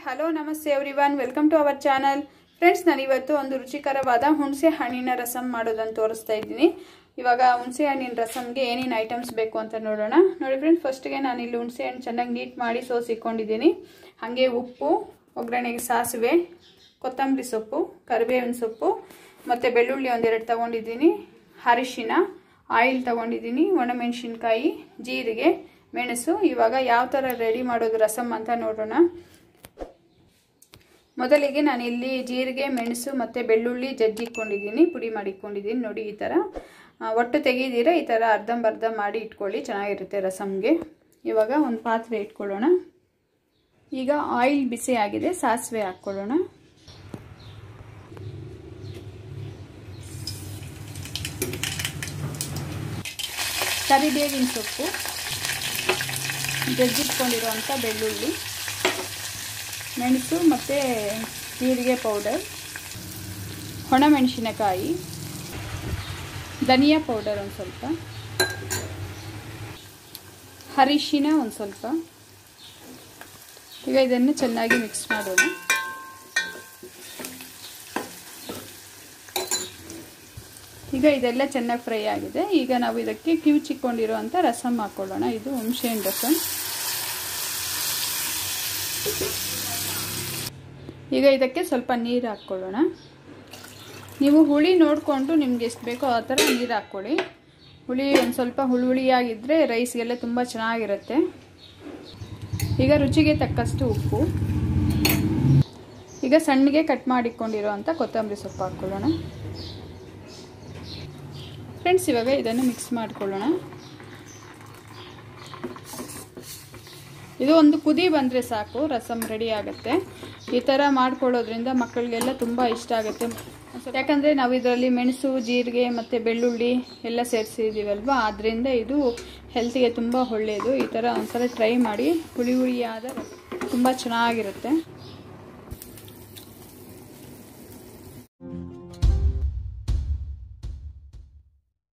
hello ನಮಸ್ತೆ everyone welcome to our channel friends ನಾನಿವತ್ತು ಒಂದು ರುಚಿಕರವಾದ ಹುಣಸೆ ಹಣ್ಣಿನ ರಸಂ ಮಾಡೋದನ್ನು ತೋರಿಸ್ತಾ ಇದ್ದೀನಿ ಇವಾಗ ಹುಣಸೆ ಹಣ್ಣಿನ ರಸಮ್ಗೆ ಏನೇನು ಐಟಮ್ಸ್ ಬೇಕು ಅಂತ ನೋಡೋಣ ನೋಡಿ ಫ್ರೆಂಡ್ಸ್ ಫಸ್ಟ್ಗೆ ನಾನು ಇಲ್ಲಿ ಹುಣಸೆ ಹಣ್ಣು ಚೆನ್ನಾಗಿ ನೀಟ್ ಮಾಡಿ ಸೋಸಿಕೊಂಡಿದ್ದೀನಿ ಹಾಗೆ ಉಪ್ಪು ಒಗ್ಗರಣೆಗೆ ಸಾಸಿವೆ ಕೊತ್ತಂಬರಿ ಸೊಪ್ಪು ಕರಿಬೇವಿನ ಸೊಪ್ಪು ಮತ್ತು ಬೆಳ್ಳುಳ್ಳಿ ಒಂದೆರಡು ತೊಗೊಂಡಿದ್ದೀನಿ ಅರಿಶಿನ ಆಯಿಲ್ ತೊಗೊಂಡಿದ್ದೀನಿ ಒಣಮೆಣಸಿನ್ಕಾಯಿ ಜೀರಿಗೆ ಮೆಣಸು ಇವಾಗ ಯಾವ ಥರ ರೆಡಿ ಮಾಡೋದು ರಸಮ್ ಅಂತ ನೋಡೋಣ ಮೊದಲಿಗೆ ನಾನು ಇಲ್ಲಿ ಜೀರಿಗೆ ಮೆಣಸು ಮತ್ತು ಬೆಳ್ಳುಳ್ಳಿ ಜಜ್ಜಿಕೊಂಡಿದ್ದೀನಿ ಪುಡಿ ಮಾಡಿಕೊಂಡಿದ್ದೀನಿ ನೋಡಿ ಈ ಥರ ಒಟ್ಟು ತೆಗೀದಿರ ಈ ಥರ ಅರ್ಧಂಬರ್ಧ ಮಾಡಿ ಇಟ್ಕೊಳ್ಳಿ ಚೆನ್ನಾಗಿರುತ್ತೆ ರಸಮ್ಗೆ ಇವಾಗ ಒಂದು ಪಾತ್ರೆ ಇಟ್ಕೊಳ್ಳೋಣ ಈಗ ಆಯಿಲ್ ಬಿಸಿ ಆಗಿದೆ ಸಾಸಿವೆ ಹಾಕ್ಕೊಳ್ಳೋಣ ಕರಿಬೇವಿನ ಸೊಪ್ಪು ಜಜ್ಜಿಟ್ಕೊಂಡಿರುವಂಥ ಬೆಳ್ಳುಳ್ಳಿ ಮೆಣಸು ಮತ್ತು ಜೀರಿಗೆ ಪೌಡರ್ ಒಣಮೆಣಸಿನಕಾಯಿ ಧನಿಯಾ ಪೌಡರ್ ಒಂದು ಸ್ವಲ್ಪ ಅರಿಶಿನ ಒಂದು ಸ್ವಲ್ಪ ಈಗ ಇದನ್ನು ಚೆನ್ನಾಗಿ ಮಿಕ್ಸ್ ಮಾಡೋಣ ಈಗ ಇದೆಲ್ಲ ಚೆನ್ನಾಗಿ ಫ್ರೈ ಆಗಿದೆ ಈಗ ನಾವು ಇದಕ್ಕೆ ಕಿವುಚಿಕೊಂಡಿರುವಂಥ ರಸಮ್ ಹಾಕ್ಕೊಳ್ಳೋಣ ಇದು ಹುಣಸೆಹಣ್ಣು ರಸಮ್ ಈಗ ಇದಕ್ಕೆ ಸ್ವಲ್ಪ ನೀರು ಹಾಕ್ಕೊಳ್ಳೋಣ ನೀವು ಹುಳಿ ನೋಡಿಕೊಂಡು ನಿಮ್ಗೆ ಎಷ್ಟು ಬೇಕೋ ಆ ಥರ ನೀರು ಹಾಕ್ಕೊಳ್ಳಿ ಹುಳಿ ಒಂದು ಸ್ವಲ್ಪ ಹುಳುಳಿಯಾಗಿದ್ದರೆ ರೈಸ್ಗೆಲ್ಲ ತುಂಬ ಚೆನ್ನಾಗಿರುತ್ತೆ ಈಗ ರುಚಿಗೆ ತಕ್ಕಷ್ಟು ಉಪ್ಪು ಈಗ ಸಣ್ಣಗೆ ಕಟ್ ಮಾಡಿಕೊಂಡಿರೋ ಅಂಥ ಕೊತ್ತಂಬರಿ ಸೊಪ್ಪು ಹಾಕ್ಕೊಳ್ಳೋಣ ಫ್ರೆಂಡ್ಸ್ ಇವಾಗ ಇದನ್ನು ಮಿಕ್ಸ್ ಮಾಡ್ಕೊಳ್ಳೋಣ ಇದು ಒಂದು ಕುದಿ ಬಂದರೆ ಸಾಕು ರಸಮ್ ರೆಡಿ ಆಗುತ್ತೆ ಈ ಥರ ಮಾಡ್ಕೊಳ್ಳೋದ್ರಿಂದ ಮಕ್ಕಳಿಗೆಲ್ಲ ತುಂಬ ಇಷ್ಟ ಆಗುತ್ತೆ ಯಾಕಂದರೆ ನಾವು ಇದರಲ್ಲಿ ಮೆಣಸು ಜೀರಿಗೆ ಮತ್ತು ಬೆಳ್ಳುಳ್ಳಿ ಎಲ್ಲ ಸೇರಿಸಿದ್ದೀವಲ್ವ ಆದ್ದರಿಂದ ಇದು ಹೆಲ್ತಿಗೆ ತುಂಬ ಒಳ್ಳೆಯದು ಈ ಥರ ಒಂದ್ಸಲ ಟ್ರೈ ಮಾಡಿ ಹುಳಿ ಹುಳಿಯಾದ ತುಂಬ ಚೆನ್ನಾಗಿರುತ್ತೆ